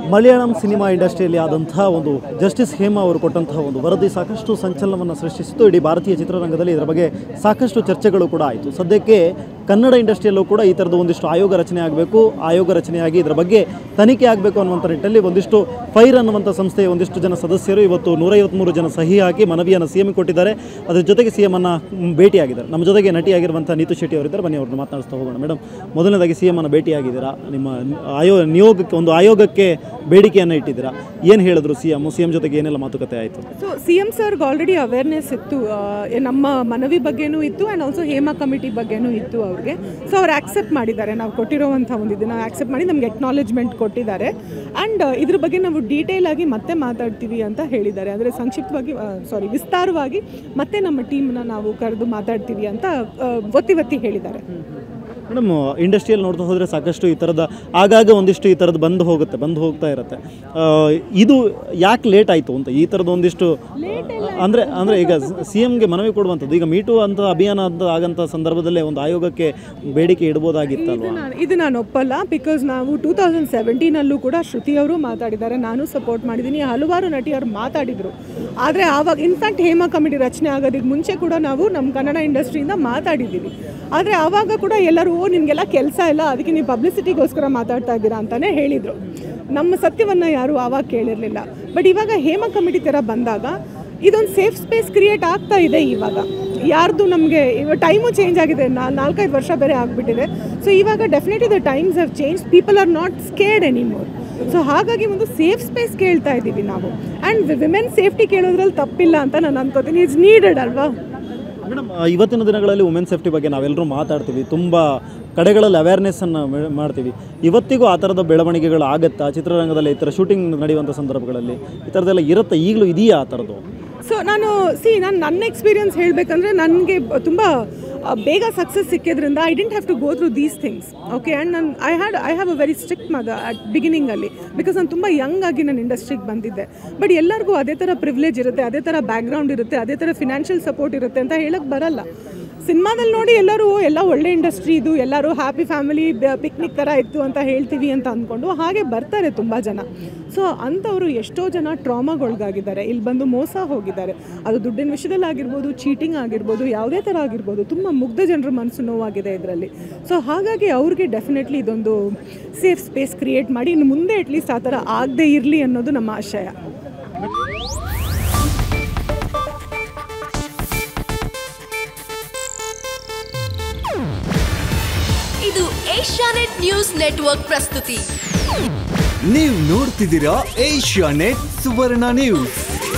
Malayalam cinema ಇಂಡಸ್ಟ್ರಿಯಲ್ಲಿ ಆದಂತಹ ಒಂದು ಜಸ್ಟಿಸ್ ಹೇಮಾ ಅವರು ಕೊಟ್ಟಂತಹ ಒಂದು ವರದಿ ಸಾಕಷ್ಟು ಸಂಚಲನವನ್ನು ಸೃಷ್ಟಿಸಿತು ಇಡೀ ಭಾರತೀಯ ಚಿತ್ರರಂಗದಲ್ಲಿ ಇದರ ಬಗ್ಗೆ ಸಾಕಷ್ಟು ಚರ್ಚೆಗಳು ಕೂಡ ಆಯಿತು ಸದ್ಯಕ್ಕೆ ಕನ್ನಡ ಇಂಡಸ್ಟ್ರಿಯಲ್ಲೂ ಕೂಡ ಈ ಥರದ ಒಂದಿಷ್ಟು ಆಯೋಗ ರಚನೆ ಆಗಬೇಕು ಆಯೋಗ ರಚನೆಯಾಗಿ ಇದರ ಬಗ್ಗೆ ತನಿಖೆ ಆಗಬೇಕು ಅನ್ನುವಂಥ ನಿಟ್ಟಲ್ಲಿ ಒಂದಿಷ್ಟು ಫೈರ್ ಅನ್ನುವಂಥ ಸಂಸ್ಥೆಯ ಒಂದಿಷ್ಟು ಜನ ಸದಸ್ಯರು ಇವತ್ತು ನೂರೈವತ್ತ್ಮೂರು ಜನ ಸಹಿ ಹಾಕಿ ಮನವಿಯನ್ನು ಸಿ ಎಂ ಕೊಟ್ಟಿದ್ದಾರೆ ಅದರ ಜೊತೆಗೆ ಸಿ ಎಂ ಅನ್ನು ಭೇಟಿಯಾಗಿದ್ದಾರೆ ನಮ್ಮ ಜೊತೆಗೆ ನಟಿಯಾಗಿರುವಂಥ ನೀತು ಶೆಟ್ಟಿ ಅವರಿದ್ದಾರೆ ಬನ್ನಿ ಅವ್ರನ್ನ ಮಾತನಾಡಿಸ್ತಾ ಹೋಗೋಣ ಮೇಡಮ್ ಮೊದಲನೇದಾಗಿ ಸಿ ಎಂ ಅನ್ನು ಭೇಟಿಯಾಗಿದ್ದೀರಾ ನಿಮ್ಮ ಆಯೋ ನಿಯೋಗಕ್ಕೆ ಒಂದು ಆಯೋಗಕ್ಕೆ ಬೇಡಿಕೆಯನ್ನು ಇಟ್ಟಿದ್ದೀರಾ ಏನು ಹೇಳಿದ್ರು ಸಿ ಎಂ ಸಿ ಎಂ ಜೊತೆಗೆ ಏನೆಲ್ಲ ಮಾತುಕತೆ ಆಯಿತು ಸೊ ಸಿ ಎಮ್ ಸರ್ಗೆ ಆಲ್ರೆಡಿ ಅವೇರ್ನೆಸ್ ಇತ್ತು ಆ, ಏ- ನಮ್ಮ ಮನವಿ ಬಗ್ಗೆನೂ ಇತ್ತು ಆ್ಯಂಡ್ ಆಲ್ಸೋ ಹೇಮಾ ಕಮಿಟಿ ಬಗ್ಗೆನೂ ಇತ್ತು ಅವ್ರಿಗೆ ಸೊ ಅವ್ರು ಆಕ್ಸೆಪ್ಟ್ ಮಾಡಿದ್ದಾರೆ ನಾವು ಕೊಟ್ಟಿರೋವಂಥ ಒಂದು ಇದನ್ನು ಆಕ್ಸೆಪ್ಟ್ ಮಾಡಿ ನಮ್ಗೆ ಎಕ್ನಾಲೇಜ್ಮೆಂಟ್ ಕೊಟ್ಟಿದ್ದಾರೆ ಆ್ಯಂಡ್ ಇದ್ರ ಬಗ್ಗೆ ನಾವು ಡೀಟೇಲ್ ಆಗಿ ಮತ್ತೆ ಮಾತಾಡ್ತೀವಿ ಅಂತ ಹೇಳಿದ್ದಾರೆ ಅಂದರೆ ಸಂಕ್ಷಿಪ್ತವಾಗಿ ಸಾರಿ ವಿಸ್ತಾರವಾಗಿ ಮತ್ತೆ ನಮ್ಮ ಟೀಮ್ನ ನಾವು ಕರೆದು ಮಾತಾಡ್ತೀವಿ ಅಂತ ಆ, ಒತ್ತಿ ಒತ್ತಿ ಹೇಳಿದ್ದಾರೆ ಮೇಡಮ್ ಇಂಡಸ್ಟ್ರಿಯಲ್ಲಿ ನೋಡ್ತಾ ಹೋದರೆ ಸಾಕಷ್ಟು ಈ ಥರದ ಆಗಾಗ ಒಂದಿಷ್ಟು ಈ ಥರದ್ದು ಬಂದು ಹೋಗುತ್ತೆ ಬಂದು ಹೋಗ್ತಾ ಇರುತ್ತೆ ಆ, ಇದು ಯಾಕೆ ಲೇಟ್ ಆಯಿತು ಅಂತ ಈ ಥರದ ಒಂದಿಷ್ಟು ಅಂದರೆ ಅಂದರೆ ಈಗ ಸಿ ಎಮ್ಗೆ ಮನವಿ ಕೊಡುವಂಥದ್ದು ಈಗ ಮೀಟು ಅಂತ ಅಭಿಯಾನ ಅಂತ ಆಗಂಥ ಸಂದರ್ಭದಲ್ಲೇ ಒಂದು ಆಯೋಗಕ್ಕೆ ಬೇಡಿಕೆ ಇಡ್ಬೋದಾಗಿತ್ತಲ್ವಾ ನಾನು ಇದು ನಾನು ಒಪ್ಪಲ್ಲ ಬಿಕಾಸ್ ನಾವು ಟೂ ತೌಸಂಡ್ ಸೆವೆಂಟೀನಲ್ಲೂ ಕೂಡ ಶ್ರುತಿ ಅವರು ಮಾತಾಡಿದ್ದಾರೆ ನಾನು ಸಪೋರ್ಟ್ ಮಾಡಿದ್ದೀನಿ ಹಲವಾರು ನಟಿಯರು ಮಾತಾಡಿದರು ಆದರೆ ಆವಾಗ ಇನ್ಫ್ಯಾಕ್ಟ್ ಹೇಮಾ ಕಮಿಟಿ ರಚನೆ ಆಗೋದಕ್ಕೆ ಮುಂಚೆ ಕೂಡ ನಾವು ನಮ್ಮ ಕನ್ನಡ ಇಂಡಸ್ಟ್ರಿಯಿಂದ ಮಾತಾಡಿದ್ದೀವಿ ಆದರೆ ಆವಾಗ ಕೂಡ ಎಲ್ಲರೂ ಓ ನಿಮಗೆಲ್ಲ ಕೆಲಸ ಇಲ್ಲ ಅದಕ್ಕೆ ನೀವು ಪಬ್ಲಿಸಿಟಿಗೋಸ್ಕರ ಮಾತಾಡ್ತಾ ಇದ್ದೀರಾ ಅಂತಲೇ ಹೇಳಿದರು ನಮ್ಮ ಸತ್ಯವನ್ನು ಯಾರೂ ಆವಾಗ ಕೇಳಿರಲಿಲ್ಲ ಬಟ್ ಇವಾಗ ಹೇಮಾ ಕಮಿಟಿ ಥರ ಬಂದಾಗ ಇದೊಂದು ಸೇಫ್ ಸ್ಪೇಸ್ ಕ್ರಿಯೇಟ್ ಆಗ್ತಾ ಇದೆ ಇವಾಗ ಯಾರ್ದು ನಮಗೆ ಇವಾಗ ಟೈಮು ಚೇಂಜ್ ಆಗಿದೆ ನಾ- ನಾಲ್ಕೈದು ವರ್ಷ ಬೇರೆ ಆಗಿಬಿಟ್ಟಿದೆ ಸೊ ಇವಾಗ definitely the times have change people are not scared anymore so ಹಾಗಾಗಿ ಒಂದು ಸೇಫ್ ಸ್ಪೇಸ್ ಕೇಳ್ತಾ ಇದ್ದೀವಿ ನಾವು ಆ್ಯಂಡ್ ವಿಮೆನ್ ಸೇಫ್ಟಿ ಕೇಳೋದ್ರಲ್ಲಿ ತಪ್ಪಿಲ್ಲ ಅಂತ ನಾನು ಅನ್ಕೋತೀನಿ ಇಟ್ಸ್ ನೀಡೆಡ್ ಅಲ್ವಾ ಮೇಡಮ್ ಇವತ್ತಿನ ದಿನಗಳಲ್ಲಿ ವುಮೆನ್ ಸೇಫ್ಟಿ ಬಗ್ಗೆ ನಾವೆಲ್ಲರೂ ಮಾತಾಡ್ತೀವಿ ತುಂಬ ಕಡೆಗಳಲ್ಲಿ ಅವೇರ್ನೆಸ್ಸನ್ನು ಮಾಡ್ತೀವಿ ಇವತ್ತಿಗೂ ಆ ಥರದ ಬೆಳವಣಿಗೆಗಳು ಆಗುತ್ತಾ ಚಿತ್ರರಂಗದಲ್ಲಿ ಈ ಥರ ಶೂಟಿಂಗ್ ನಡೆಯುವಂಥ ಸಂದರ್ಭಗಳಲ್ಲಿ ಈ ಥರದ್ದೆಲ್ಲ ಇರುತ್ತೆ ಈಗಲೂ ಇದೆಯಾ ಆ ಥರದ್ದು ಸೊ ನಾನು ಸಿ ನಾನು ನನ್ನ ಎಕ್ಸ್ಪೀರಿಯನ್ಸ್ ಹೇಳಬೇಕಂದ್ರೆ ನನಗೆ ತುಂಬ ಬೇಗ ಸಕ್ಸಸ್ ಸಿಕ್ಕಿದ್ರಿಂದ I didn't have to go through these things okay and ನಾನು I had I have a very strict mother at ಬಿಗಿನಿಂಗಲ್ಲಿ ಬಿಕಾಸ್ ನಾನು ತುಂಬ ಯಂಗ್ ಆಗಿ ನಾನು ಇಂಡಸ್ಟ್ರಿಗೆ ಬಂದಿದ್ದೆ ಬಟ್ ಎಲ್ಲರಿಗೂ ಅದೇ ಥರ ಪ್ರಿವಿಲೇಜ್ ಇರುತ್ತೆ ಅದೇ ಥರ ಬ್ಯಾಕ್ಗ್ರೌಂಡ್ ಇರುತ್ತೆ ಅದೇ ಥರ ಫಿನಾನ್ಷಿಯಲ್ ಸಪೋರ್ಟ್ ಇರುತ್ತೆ ಅಂತ ಹೇಳಕ್ಕೆ ಬರಲ್ಲ ಸಿನಿಮಾದಲ್ಲಿ ನೋಡಿ ಎಲ್ಲರೂ ಎಲ್ಲ ಒಳ್ಳೆ ಇಂಡಸ್ಟ್ರಿ ಇದು ಎಲ್ಲರೂ ಹ್ಯಾಪಿ ಫ್ಯಾಮಿಲಿ ಪಿಕ್ನಿಕ್ ಥರ ಇತ್ತು ಅಂತ ಹೇಳ್ತೀವಿ ಅಂತ ಅಂದ್ಕೊಂಡು ಹಾಗೆ ಬರ್ತಾರೆ ತುಂಬ ಜನ ಸೊ ಅಂಥವರು ಎಷ್ಟೋ ಜನ ಟ್ರಾಮಾಗೊಳಗಾಗಿದ್ದಾರೆ ಇಲ್ಲಿ ಬಂದು ಮೋಸ ಹೋಗಿದ್ದಾರೆ ಅದು ದುಡ್ಡಿನ ವಿಷಯದಲ್ಲಿ ಆಗಿರ್ಬೋದು ಚೀಟಿಂಗ್ ಆಗಿರ್ಬೋದು ಯಾವುದೇ ಥರ ಆಗಿರ್ಬೋದು ತುಂಬ ಮುಗ್ಧ ಜನರ ಮನಸ್ಸು ನೋವಾಗಿದೆ ಇದರಲ್ಲಿ ಸೊ ಹಾಗಾಗಿ ಅವ್ರಿಗೆ ಡೆಫಿನೆಟ್ಲಿ ಇದೊಂದು ಸೇಫ್ ಸ್ಪೇಸ್ ಕ್ರಿಯೇಟ್ ಮಾಡಿ ಇನ್ನು ಮುಂದೆ ಅಟ್ಲೀಸ್ಟ್ ಆ ಥರ ಆಗದೇ ಇರಲಿ ಅನ್ನೋದು ನಮ್ಮ ಆಶಯ ಇದು ಏಷ್ಯಾನೆಟ್ ನ್ಯೂಸ್ ನೆಟ್ವರ್ಕ್ ಪ್ರಸ್ತುತಿ ನೀವು ನೋಡ್ತಿದ್ದೀರಾ ಏಷ್ಯಾ ನೆಟ್ ಸುವರ್ಣ ನ್ಯೂಸ್